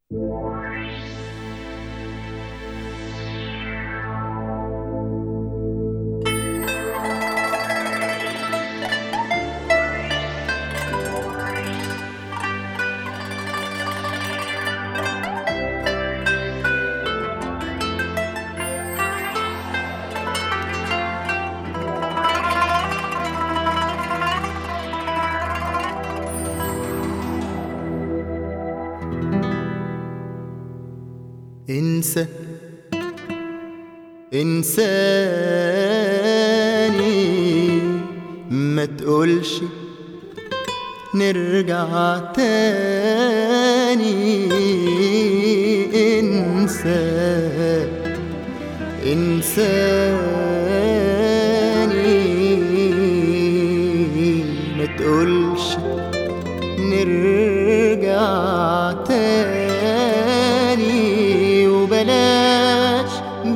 انسى انساني ما تقولش نرجع تاني انسى انساني ما تقولش نرجع تاني وبلاش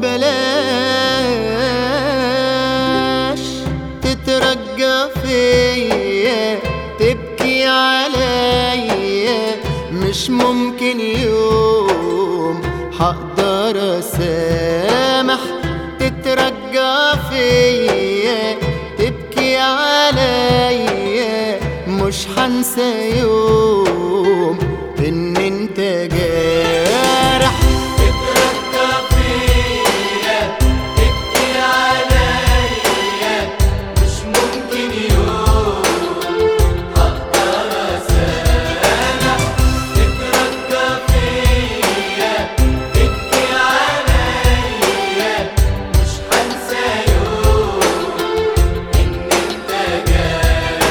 بلاش تترجى فيا تبكي عليا مش ممكن يوم هقدر اسامح تترجى فيا تبكي عليا مش هنسى يوم ان انت جارح تترجى فيا تبكي عليا مش ممكن يوم هقدر اسامح تترجى فيا تبكي عليا مش هنسى يوم ان انت جارح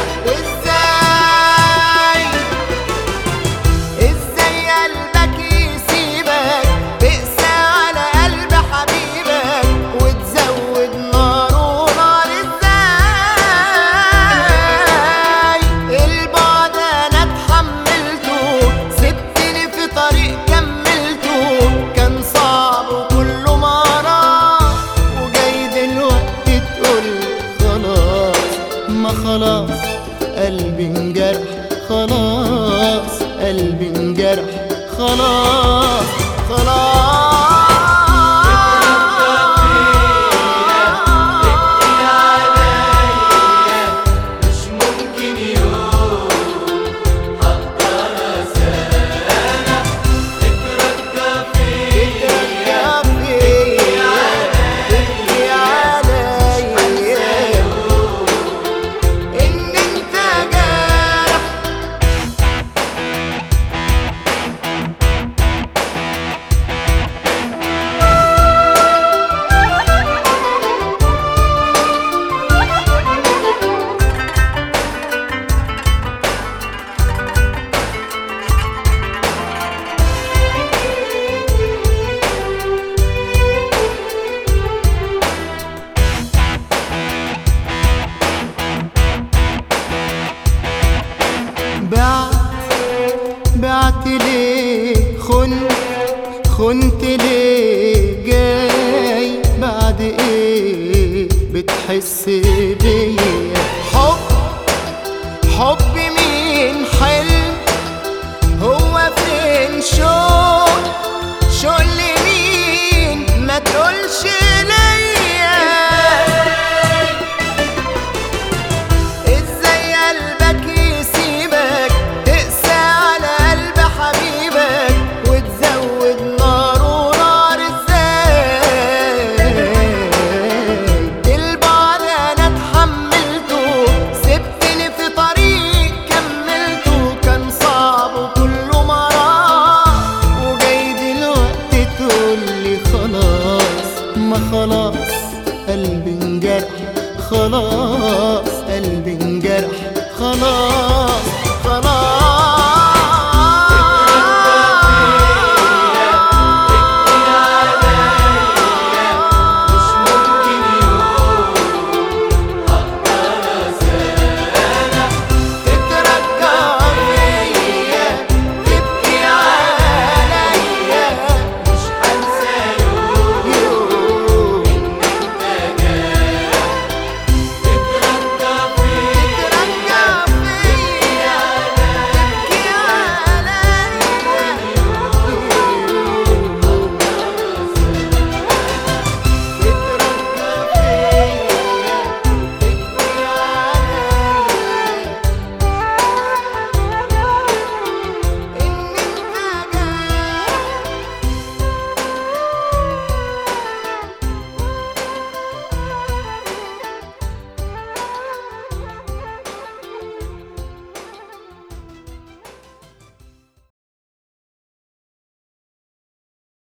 ازاي ازاي قلبك يسيبك تقسى على قلب حبيبك وتزود ناره نار ازاي البعد انا اتحملته سبتني في طريق كملته كان صعب وكله مرار وجاي دلوقتي تقول خلاص ما خلاص قلبي انجرح خلاص قلبي انجرح خلاص عليا مش ممكن يوم هقدر اسامح تترجى فيا يا فيا تبكي عليا ان انت جارح بعت بعت ليه خنت خنت ليه جاي بعد ايه بتحس بيا